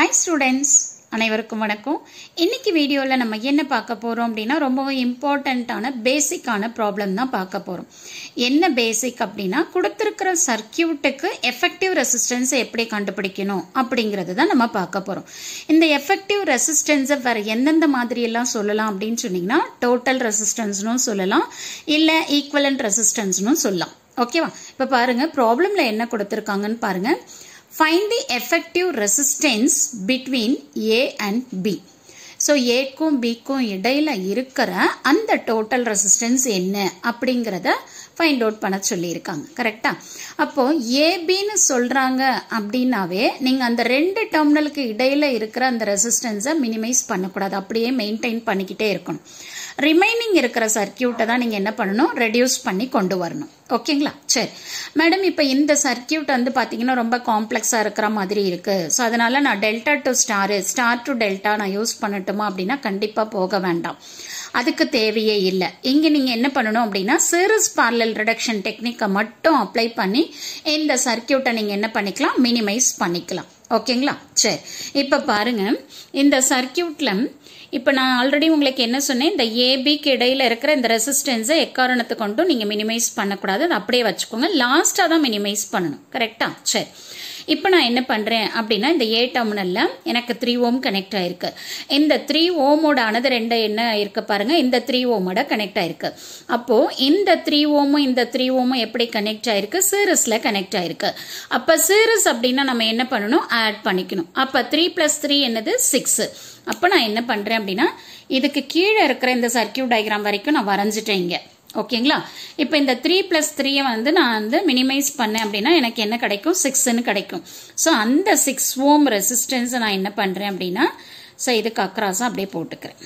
hi students அனைவருக்கும் வணக்கம் இன்னைக்கு வீடியோவில் நம்ம என்ன பார்க்க போகிறோம் அப்படின்னா ரொம்பவும் இம்பார்ட்டண்ட்டான பேசிக்கான ப்ராப்ளம் தான் பார்க்க போகிறோம் என்ன பேசிக் அப்படின்னா கொடுத்துருக்கிற சர்க்கியூட்டுக்கு எஃபெக்டிவ் ரெசிஸ்டன்ஸை எப்படி கண்டுபிடிக்கணும் அப்படிங்கிறது தான் நம்ம பார்க்க போகிறோம் இந்த எஃபெக்டிவ் ரெசிஸ்டன்ஸை வேறு எந்தெந்த மாதிரியெல்லாம் சொல்லலாம் அப்படின்னு சொன்னீங்கன்னா டோட்டல் ரெசிஸ்டன்ஸ்னும் சொல்லலாம் இல்லை ஈக்குவலண்ட் ரெசிஸ்டன்ஸ்னும் சொல்லலாம் ஓகேவா இப்போ பாருங்க ப்ராப்ளம்ல என்ன கொடுத்துருக்காங்கன்னு பாருங்க find the effective resistance between A and B so ஏக்கும் பிக்கும் இடையில இருக்கிற அந்த டோட்டல் ரெசிஸ்டன்ஸ் என்ன அப்படிங்கிறத ஃபைண்ட் அவுட் பண்ண சொல்லியிருக்காங்க கரெக்டா அப்போ ஏபின்னு சொல்றாங்க அப்படின்னாவே நீங்க அந்த ரெண்டு டெர்மினலுக்கு இடையில இருக்கிற அந்த ரெசிஸ்டன்ஸை மினிமைஸ் பண்ணக்கூடாது அப்படியே மெயின்டைன் பண்ணிக்கிட்டே இருக்கணும் ரிமைனிங் இருக்கிற சர்க்கியூட்டை தான் நீங்கள் என்ன பண்ணணும் ரெடியூஸ் பண்ணி கொண்டு வரணும் ஓகேங்களா சரி மேடம் இப்போ இந்த சர்க்கியூட் வந்து பார்த்தீங்கன்னா ரொம்ப காம்ப்ளெக்ஸாக இருக்கிற மாதிரி இருக்குது ஸோ அதனால நான் delta to star star to delta நான் யூஸ் பண்ணட்டுமா அப்படின்னா கண்டிப்பாக போக வேண்டாம் அதுக்கு தேவையே இல்லை இங்கே நீங்கள் என்ன பண்ணணும் அப்படின்னா சீரிஸ் பார்லல் ரிடக்ஷன் டெக்னிக்கை மட்டும் அப்ளை பண்ணி இந்த சர்க்கியூட்டை நீங்கள் என்ன பண்ணிக்கலாம் மினிமைஸ் பண்ணிக்கலாம் ஓகேங்களா சரி இப்போ பாருங்க இந்த சர்க்கியூட்ல இப்போ நான் ஆல்ரெடி உங்களுக்கு என்ன சொன்னேன் இந்த ஏபிக்கு இடையில இருக்கிற இந்த ரெசிஸ்டன்ஸை எக்காரணத்தை கொண்டும் நீங்கள் மினிமைஸ் பண்ணக்கூடாது அதை அப்படியே வச்சுக்கோங்க லாஸ்ட்டாக தான் மினிமைஸ் பண்ணணும் கரெக்டா சரி இப்போ நான் என்ன பண்ணுறேன் அப்படின்னா இந்த ஏ டெர்மினலில் எனக்கு த்ரீ ஓம் கனெக்ட் ஆயிருக்கு இந்த த்ரீ ஓமோட ஆனது ரெண்டு என்ன ஆயிருக்கு பாருங்க இந்த த்ரீ ஓமோட கனெக்ட் ஆயிருக்கு அப்போ இந்த த்ரீ ஓமும் இந்த த்ரீ ஓமும் எப்படி கனெக்ட் ஆயிருக்கு சீரஸில் கனெக்ட் ஆயிருக்கு அப்போ சீரஸ் அப்படின்னா நம்ம என்ன பண்ணணும் ஆட் பண்ணிக்கணும் அப்போ த்ரீ ப்ளஸ் த்ரீ என்னது சிக்ஸ் அப்போ நான் என்ன பண்ணுறேன் அப்படின்னா இதுக்கு கீழே இருக்கிற இந்த சர்க்கியூட் டயக்ராம் வரைக்கும் நான் வரைஞ்சிட்டேன் இங்கே ஓகேங்களா இப்போ இந்த த்ரீ ப்ளஸ் த்ரீயை வந்து நான் வந்து மினிமைஸ் பண்ணேன் அப்படின்னா எனக்கு என்ன கிடைக்கும் சிக்ஸ்ன்னு கிடைக்கும் ஸோ அந்த சிக்ஸ் ஓம் ரெசிஸ்டன்ஸை நான் என்ன பண்ணுறேன் அப்படின்னா ஸோ இதுக்கு அக்ராஸாக அப்படியே போட்டுக்கிறேன்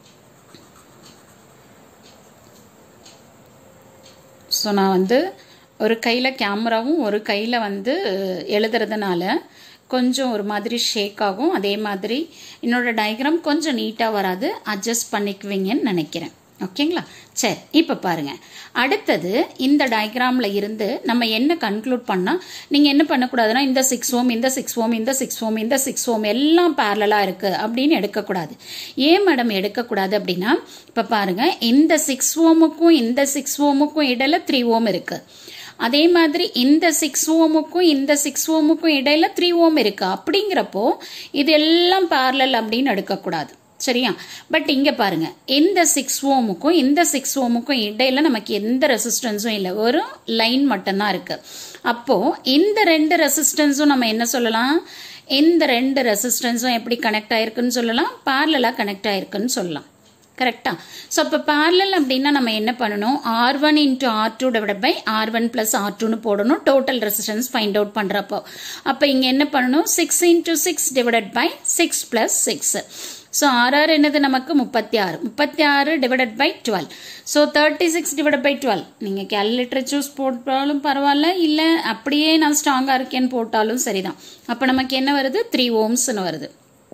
ஸோ நான் வந்து ஒரு கையில் கேமராவும் ஒரு கையில் வந்து எழுதுறதுனால கொஞ்சம் ஒரு மாதிரி ஷேக் ஆகும் அதே மாதிரி என்னோட டயக்ராம் கொஞ்சம் நீட்டாக வராது அட்ஜஸ்ட் பண்ணிக்குவீங்கன்னு நினைக்கிறேன் ஓகேங்களா சரி இப்போ பாருங்க அடுத்தது இந்த டயக்ராமில் இருந்து நம்ம என்ன கன்க்ளூட் பண்ணால் நீங்கள் என்ன பண்ணக்கூடாதுன்னா இந்த சிக்ஸ் ஓம் இந்த சிக்ஸ் ஓம் இந்த சிக்ஸ் ஓம் இந்த சிக்ஸ் ஓம் எல்லாம் பேரலாக இருக்குது அப்படின்னு எடுக்கக்கூடாது ஏன் மேடம் எடுக்கக்கூடாது அப்படின்னா இப்போ பாருங்க இந்த சிக்ஸ் ஓமுக்கும் இந்த சிக்ஸ் ஓமுக்கும் இடையில த்ரீ ஓம் இருக்குது அதே மாதிரி இந்த சிக்ஸ் ஓமுக்கும் இந்த சிக்ஸ் ஓமுக்கும் இடையில த்ரீ ஓம் இருக்கு அப்படிங்கிறப்போ இது எல்லாம் பேரலல் அப்படின்னு எடுக்கக்கூடாது சரியா பட் இங்க பாருங்க இந்த சிக்ஸ் ஓமுக்கும் இந்த சிக்ஸ் ஓமுக்கும் இடையில நமக்கு எந்த ரெசிஸ்டன்ஸும் இல்லை ஒரு லைன் மட்டும்தான் இருக்கு அப்போ இந்த ரெண்டு ரெசிஸ்டன்ஸும் நம்ம என்ன சொல்லலாம் இந்த ரெண்டு ரெசிஸ்டன்ஸும் எப்படி கனெக்ட் ஆயிருக்குன்னு சொல்லலாம் பேரலா கனெக்ட் ஆயிருக்குன்னு சொல்லலாம் கரெக்டா ஸோ அப்போ பேரலல் அப்படின்னா நம்ம என்ன பண்ணணும் R one into R two divide by R one plus R டூன்னு போடணும் டோட்டல் ரெசிஸ்டன்ஸ் ஃபைண்ட் அவுட் பண்ணுறப்போ அப்போ இங்கே என்ன பண்ணணும் six into six divided by six plus six so ஆர்ஆர் என்னது நமக்கு முப்பத்தி ஆறு முப்பத்தி ஆறு divided by twelve so thirty six divide by twelve நீங்கள் கேல்குலேட்டர் சூஸ் போட்டாலும் பரவாயில்ல இல்லை அப்படியே நான் ஸ்ட்ராங்காக இருக்கேன்னு போட்டாலும் சரிதான் அப்போ நமக்கு என்ன வருது த்ரீ ஓம்ஸ்னு வருது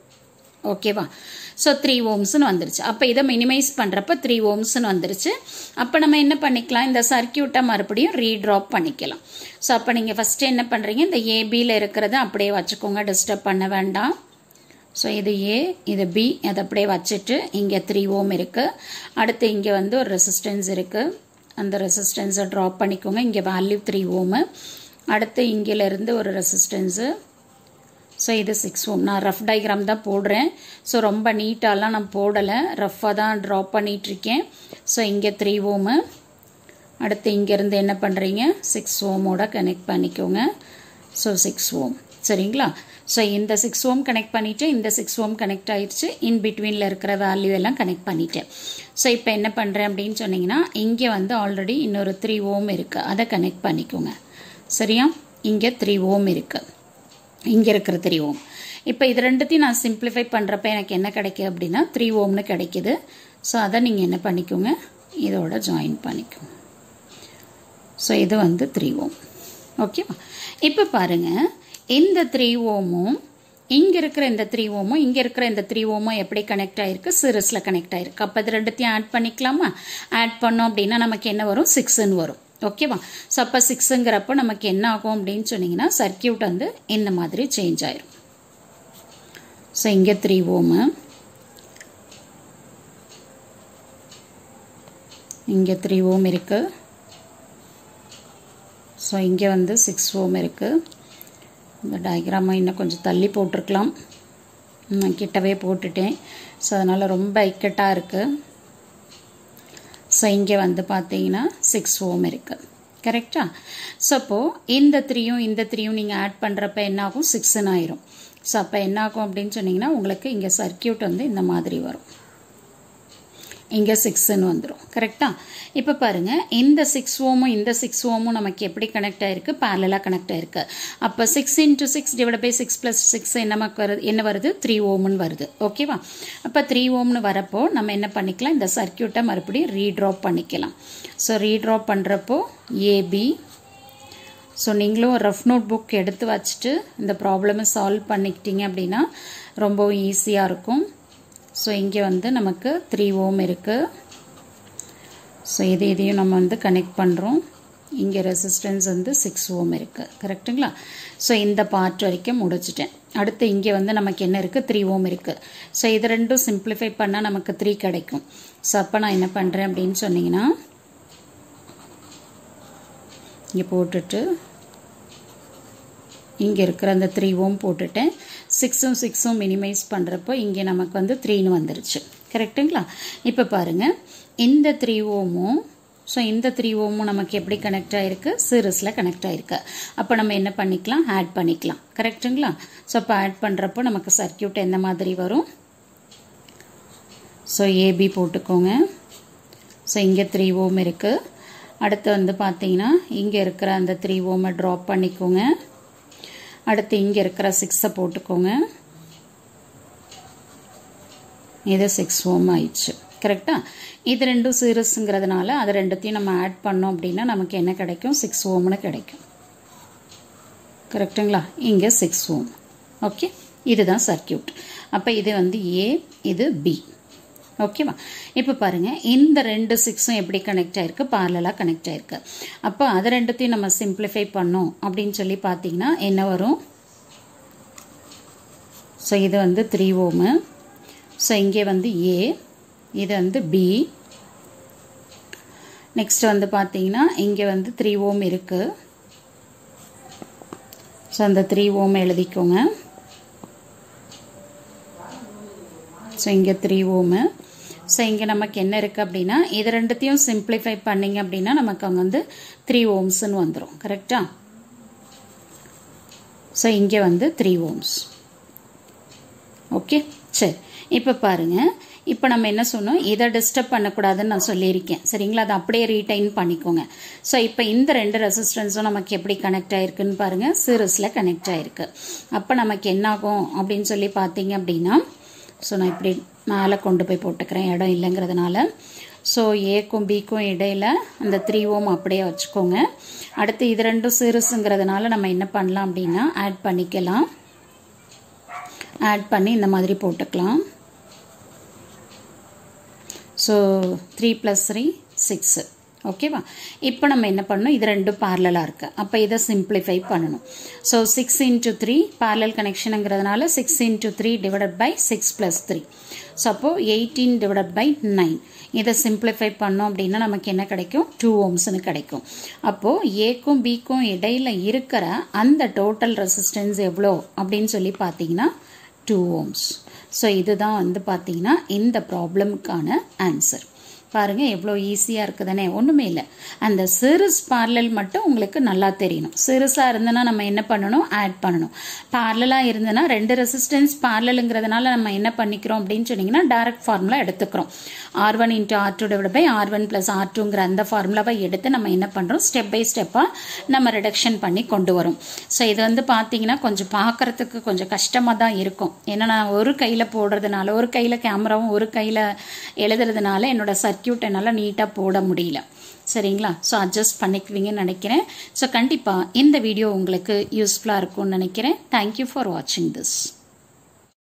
ஓகேவா ஸோ த்ரீ ஓம்ஸ்னு வந்துருச்சு அப்போ இதை மினிமைஸ் பண்ணுறப்ப த்ரீ ஓம்ஸ்னு வந்துருச்சு அப்போ நம்ம என்ன பண்ணிக்கலாம் இந்த சர்க்கியூட்டை மறுபடியும் ரீட்ராப் பண்ணிக்கலாம் ஸோ அப்போ நீங்கள் ஃபஸ்ட்டு என்ன பண்ணுறீங்க இந்த ஏபியில் இருக்கிறத அப்படியே வச்சுக்கோங்க டிஸ்டர்ப் பண்ண வேண்டாம் ஸோ இது ஏ இது பி அதை அப்படியே வச்சுட்டு இங்கே த்ரீ ஓம் இருக்குது அடுத்து இங்கே வந்து ஒரு ரெசிஸ்டன்ஸ் இருக்குது அந்த ரெசிஸ்டன்ஸை ட்ராப் பண்ணிக்கோங்க இங்கே வேல்யூ த்ரீ ஓமு அடுத்து இங்கேருந்து ஒரு ரெசிஸ்டன்ஸு ஸோ இது சிக்ஸ் ஓம் நான் ரஃப் டயக்ராம் தான் போடுறேன் ஸோ ரொம்ப நீட்டாலாம் நான் போடலை ரஃப்பாக தான் ட்ராப் பண்ணிகிட்ருக்கேன் ஸோ இங்கே த்ரீ ஓமு அடுத்து இங்கேருந்து என்ன பண்ணுறீங்க சிக்ஸ் ஓமோட கனெக்ட் பண்ணிக்கோங்க ஸோ சிக்ஸ் ஓம் சரிங்களா ஸோ இந்த சிக்ஸ் ஓம் கனெக்ட் பண்ணிவிட்டு இந்த சிக்ஸ் ஓம் கனெக்ட் ஆயிடுச்சு இன் பிட்வீனில் இருக்கிற வேல்யூ எல்லாம் கனெக்ட் பண்ணிட்டேன் ஸோ இப்போ என்ன பண்ணுறேன் அப்படின்னு சொன்னீங்கன்னா இங்கே வந்து ஆல்ரெடி இன்னொரு த்ரீ ஓம் இருக்குது அதை கனெக்ட் பண்ணிக்கோங்க சரியா இங்கே த்ரீ ஓம் இருக்குது இங்கே இருக்கிற த்ரீ ஓம் இப்போ இது ரெண்டுத்தையும் நான் சிம்பிளிஃபை பண்ணுறப்ப எனக்கு என்ன கிடைக்குது அப்படின்னா த்ரீ ஓம்னு கிடைக்குது ஸோ அதை நீங்கள் என்ன பண்ணிக்கோங்க இதோட ஜாயின் பண்ணிக்கோங்க ஸோ இது வந்து த்ரீ ஓம் ஓகேவா இப்போ பாருங்கள் இந்த த்ரீ ஓமும் இங்கே இருக்கிற இந்த த்ரீ ஓமும் இங்கே இருக்கிற இந்த த்ரீ ஓமும் எப்படி கனெக்ட் ஆயிருக்கு சீரஸில் கனெக்ட் ஆயிருக்கு அப்போ இது ரெண்டுத்தையும் ஆட் பண்ணிக்கலாமா ஆட் பண்ணோம் அப்படின்னா நமக்கு என்ன வரும் சிக்ஸ்ன்னு வரும் ஓகேவா ஸோ அப்போ சிக்ஸுங்கிறப்போ நமக்கு என்ன ஆகும் அப்படின்னு சொன்னீங்கன்னா சர்க்கியூட் வந்து இந்த மாதிரி சேஞ்ச் ஆயிரும் ஸோ இங்கே த்ரீ ஓமு இங்கே த்ரீ ஓம் இருக்குது ஸோ இங்கே வந்து சிக்ஸ் ஓம் இருக்குது இந்த டயக்ராமை இன்னும் கொஞ்சம் தள்ளி போட்டிருக்கலாம் நான் கிட்டவே போட்டுட்டேன் ஸோ அதனால் ரொம்ப இக்கட்டாக இருக்குது ஸோ இங்கே வந்து பார்த்தீங்கன்னா சிக்ஸ் ஓம் இருக்குது கரெக்டா ஸோ அப்போது இந்த த்ரீயும் இந்த த்ரீயும் நீங்கள் ஆட் பண்ணுறப்ப என்னாகும் சிக்ஸ்ன்னு ஆயிரும் ஸோ அப்போ என்னாகும் அப்படின்னு சொன்னீங்கன்னா உங்களுக்கு இங்கே சர்க்கியூட் வந்து இந்த மாதிரி வரும் இங்கே சிக்ஸ்ன்னு வந்துடும் கரெக்டா இப்போ பாருங்கள் இந்த சிக்ஸ் ஓமும் இந்த சிக்ஸ் ஓமும் நமக்கு எப்படி கனெக்ட் ஆயிருக்கு பேரலாக கனெக்ட் ஆயிருக்கு அப்போ six into six divide by six plus six என்ன வருது என்ன வருது த்ரீ ஓம்னு வருது ஓகேவா அப்போ த்ரீ ஓம்னு வரப்போ நம்ம என்ன பண்ணிக்கலாம் இந்த சர்க்கியூட்டை மறுபடியும் ரீட்ராப் பண்ணிக்கலாம் ஸோ ரீட்ராப் பண்ணுறப்போ ஏபி ஸோ நீங்களும் ரஃப் நோட் புக் எடுத்து வச்சுட்டு இந்த ப்ராப்ளமை சால்வ் பண்ணிக்கிட்டீங்க அப்படின்னா ரொம்பவும் ஈஸியாக இருக்கும் ஸோ இங்கே வந்து நமக்கு த்ரீ ஓம் இருக்குது ஸோ இது இதையும் நம்ம வந்து கனெக்ட் பண்ணுறோம் இங்கே ரெசிஸ்டன்ஸ் வந்து சிக்ஸ் ஓம் இருக்குது கரெக்டுங்களா ஸோ இந்த பார்ட் வரைக்கும் முடிச்சிட்டேன் அடுத்து இங்கே வந்து நமக்கு என்ன இருக்குது த்ரீ ஓம் இருக்குது ஸோ இது ரெண்டும் சிம்பிளிஃபை பண்ணால் நமக்கு த்ரீ கிடைக்கும் ஸோ அப்போ நான் என்ன பண்ணுறேன் அப்படின்னு சொன்னீங்கன்னா இங்கே போட்டுட்டு இங்கே இருக்கிற அந்த த்ரீ ஓம் போட்டுட்டேன் சிக்ஸும் சிக்ஸும் மினிமைஸ் பண்ணுறப்போ இங்கே நமக்கு வந்து த்ரீன்னு வந்துருச்சு கரெக்டுங்களா இப்போ பாருங்கள் இந்த த்ரீ ஓமும் ஸோ இந்த த்ரீ ஓமும் நமக்கு எப்படி கனெக்ட் ஆகிருக்கு சீரஸில் கனெக்ட் ஆகிருக்கு அப்போ நம்ம என்ன பண்ணிக்கலாம் ஆட் பண்ணிக்கலாம் கரெக்டுங்களா ஸோ அப்போ ஆட் பண்ணுறப்போ நமக்கு சர்க்கியூட் எந்த மாதிரி வரும் ஸோ ஏபி போட்டுக்கோங்க ஸோ இங்கே த்ரீ ஓம் இருக்குது அடுத்து வந்து பார்த்தீங்கன்னா இங்கே இருக்கிற அந்த த்ரீ ஓமை ட்ராப் பண்ணிக்கோங்க அடுத்து இங்கே இருக்கிற சிக்ஸை போட்டுக்கோங்க இது சிக்ஸ் ஓம் ஆயிடுச்சு கரெக்டா இது ரெண்டும் சீரஸுங்கிறதுனால அது ரெண்டுத்தையும் நம்ம ஆட் பண்ணோம் அப்படின்னா நமக்கு என்ன கிடைக்கும் சிக்ஸ் ஓம்னு கிடைக்கும் கரெக்டுங்களா இங்கே சிக்ஸ் ஓம் ஓகே இதுதான் சர்க்கியூட் அப்போ இது வந்து ஏ இது பி ஓகேவா இப்போ பாருங்கள் இந்த ரெண்டு சிக்ஸும் எப்படி கனெக்ட் ஆயிருக்கு பார்லலாக கனெக்ட் ஆயிருக்கு அப்போ அது ரெண்டுத்தையும் நம்ம சிம்பிளிஃபை பண்ணோம் அப்படின்னு சொல்லி பார்த்தீங்கன்னா என்ன வரும் ஸோ இது வந்து த்ரீ ஓமு ஸோ இங்கே வந்து ஏ இது வந்து பி நெக்ஸ்ட் வந்து பார்த்தீங்கன்னா இங்கே வந்து த்ரீ ஓம் இருக்குது ஸோ அந்த த்ரீ ஓம் எழுதிக்கோங்க ஸோ இங்கே த்ரீ ஓமு ஸோ இங்கே நமக்கு என்ன இருக்குது அப்படின்னா இது ரெண்டுத்தையும் சிம்பிளிஃபை பண்ணிங்க அப்படின்னா நமக்கு அங்கே வந்து த்ரீ ஓம்ஸ்ன்னு வந்துடும் கரெக்டாக ஸோ இங்கே வந்து த்ரீ ஓம்ஸ் ஓகே சரி இப்போ பாருங்கள் இப்போ நம்ம என்ன சொன்னோம் இதை டிஸ்டர்ப் பண்ணக்கூடாதுன்னு நான் சொல்லியிருக்கேன் சரிங்களா அதை அப்படியே ரீடைன் பண்ணிக்கோங்க ஸோ இப்போ இந்த ரெண்டு ரெசிஸ்டன்ஸும் நமக்கு எப்படி கனெக்ட் ஆயிருக்குன்னு பாருங்கள் சீரஸில் கனெக்ட் ஆயிருக்கு அப்போ நமக்கு என்னாகும் அப்படின்னு சொல்லி பார்த்தீங்க அப்படின்னா ஸோ நான் இப்படி மேலே கொண்டு போய் போட்டுக்கிறேன் இடம் இல்லைங்கிறதுனால ஸோ ஏக்கும் பிக்கும் இடையில அந்த த்ரீ ஓம் அப்படியே வச்சுக்கோங்க அடுத்து இது ரெண்டும் சிறுசுங்கிறதுனால நம்ம என்ன பண்ணலாம் அப்படின்னா ஆட் பண்ணிக்கலாம் ஆட் பண்ணி இந்த மாதிரி போட்டுக்கலாம் so three plus three six ஓகேவா இப்போ நம்ம என்ன பண்ணணும் இது ரெண்டும் பார்லலாக இருக்குது அப்போ இதை சிம்பிளிஃபை பண்ணணும் so six into three parallel கனெக்ஷனுங்கிறதுனால six into three divided by six plus three so அப்போது எயிட்டீன் டிவைடட் பை நைன் இதை சிம்பிளிஃபை பண்ணோம் அப்படின்னா நமக்கு என்ன கிடைக்கும் டூ ஓம்ஸ்னு கிடைக்கும் அப்போது ஏக்கும் பிக்கும் இடையில இருக்கிற அந்த டோட்டல் ரெசிஸ்டன்ஸ் எவ்வளோ அப்படின்னு சொல்லி பார்த்தீங்கன்னா டூ ஓம்ஸ் ஸோ இதுதான் வந்து பார்த்தீங்கன்னா இந்த ப்ராப்ளமுக்கான ஆன்சர் பாருங்க எவ்வளோ ஈஸியாக இருக்குதுனே ஒன்றுமே இல்லை அந்த சிறுஸ் பார்லல் மட்டும் உங்களுக்கு நல்லா தெரியணும் சிறுசாக இருந்ததுன்னா நம்ம என்ன பண்ணணும் ஆட் பண்ணணும் பார்லலாக இருந்ததுன்னா ரெண்டு ரெசிஸ்டன்ஸ் பார்லலுங்கிறதுனால நம்ம என்ன பண்ணிக்கிறோம் அப்படின்னு சொன்னீங்கன்னா டைரக்ட் ஃபார்முலா எடுத்துக்கிறோம் R one into R two divide by R one plus R டூங்கிற அந்த ஃபார்முலாவை எடுத்து நம்ம என்ன பண்ணுறோம் ஸ்டெப் பை ஸ்டெப்பாக நம்ம ரிடக்ஷன் பண்ணி கொண்டு வரோம் ஸோ இது வந்து பார்த்தீங்கன்னா கொஞ்சம் பார்க்கறதுக்கு கொஞ்சம் கஷ்டமாக தான் இருக்கும் ஏன்னா நான் ஒரு கையில் போடுறதுனால ஒரு கையில் கேமராவும் ஒரு கையில் எழுதுறதுனால என்னோட சர்க்கியூட் என்னால் நீட்டாக போட முடியல சரிங்களா ஸோ அட்ஜஸ்ட் பண்ணிக்குவீங்கன்னு நினைக்கிறேன் ஸோ கண்டிப்பாக இந்த வீடியோ உங்களுக்கு யூஸ்ஃபுல்லாக இருக்கும்னு நினைக்கிறேன் தேங்க்யூ ஃபார் வாட்சிங் திஸ்